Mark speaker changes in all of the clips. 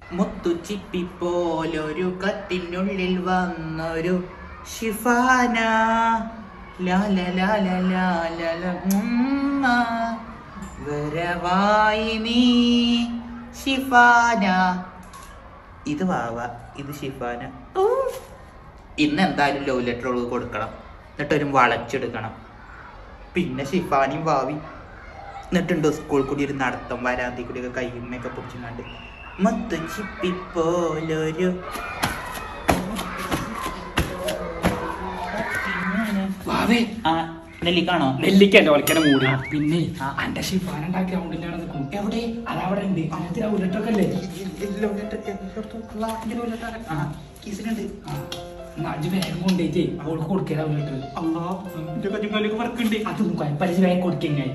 Speaker 1: മുത്തുച്ചിപ്പി പോലൊരു കത്തിനുള്ളിൽ വന്നൊരു ഷിഫാന ലാല ലാല ലാല ഉമ്മ വരവായി നീ ഷിഫാന ഇത് വാവ ഇത് ഷിഫാന ഊ. ഇന്ന് എന്തായാലും ലവ് ലെറ്റർ കൊടുക്കണം എന്നിട്ടൊരു വളച്ചെടുക്കണം പിന്നെ ഷിഫാനിയും വാവി എന്നിട്ടുണ്ട് സ്കൂൾ കൂടി ഒരു നടത്തം വരാന്തി കൂടി ഒക്കെ കയ്യുമ്മയൊക്കെ പിടിച്ചുകൊണ്ട് മുത്തുച്ചിപ്പിപ്പോലൊരു
Speaker 2: വാവേ
Speaker 1: ആ നെല്ലിക്കാണോ
Speaker 2: നെല്ലിക്കല്ലേ ഒലക്കനെ മൂടി
Speaker 1: ആ.
Speaker 2: പിന്നെ
Speaker 1: ആ.
Speaker 2: അന്റെ ഷിഫാൻ ഉണ്ടാക്കിയ ഗ്രൗണ്ടിലാണ് നിൽക്കും
Speaker 1: എവിടെ
Speaker 2: അതവിടെ ഉണ്ട് അങ്ങനത്തെ ഔലറ്റൊക്കെ അല്ലേ
Speaker 1: കീസിലുണ്ട്
Speaker 2: അഞ്ച് വേഗം കൊണ്ടേച്ചേ അവൾക്ക് കൊടുക്കല ഔലറ്റ്
Speaker 1: അല്ലാ എന്റെ കഞ്ഞുകാലൊക്കെ വർക്കുണ്ട്
Speaker 2: അതും കുഴപ്പമില്ല വേഗം കൊടുക്കങ്ങായി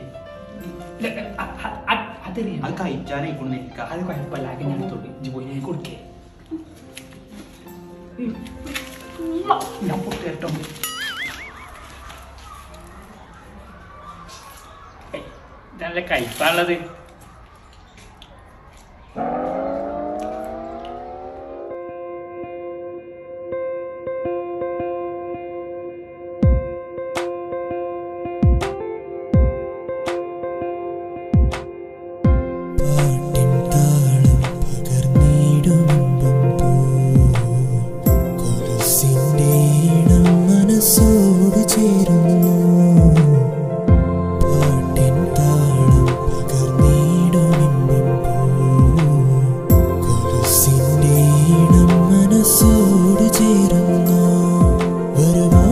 Speaker 2: അതറിയാം
Speaker 1: അത് കഴിച്ചാനായിക്കോളൂ നെല്ലിക്ക
Speaker 2: അത് കുഴപ്പമില്ല ആകെ ഞാൻ തൊട്ട് ഇജ്ജ് പോയി ഞാൻ കൊടുക്കേ ഞാൻ പൊട്ട് കേട്ടോ നല്ല കഴിപ്പാണുള്ളത്
Speaker 3: പാട്ടിൻ താളം പകർന്നിടുമ്പം പോ കൊലുസിന്റെ ഈണം മനസ്സോട് ചേരുന്നു പാട്ടിൻ താളം പകർന്നിടുമ്പം പോ കൊലുസിന്റെ ഈണം മനസ്സോട് ചേരുന്നു വരുമോ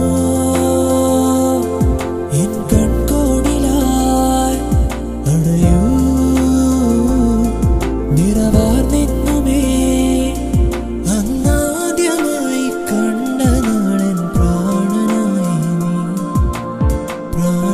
Speaker 3: എൻ കൺകോണിലായി അണയൂ നിറവാർന്നെന്നുമേ അന്നാദ്യമായി കണ്ട നാളൻ പ്രാണനായി നീ പ്രാണ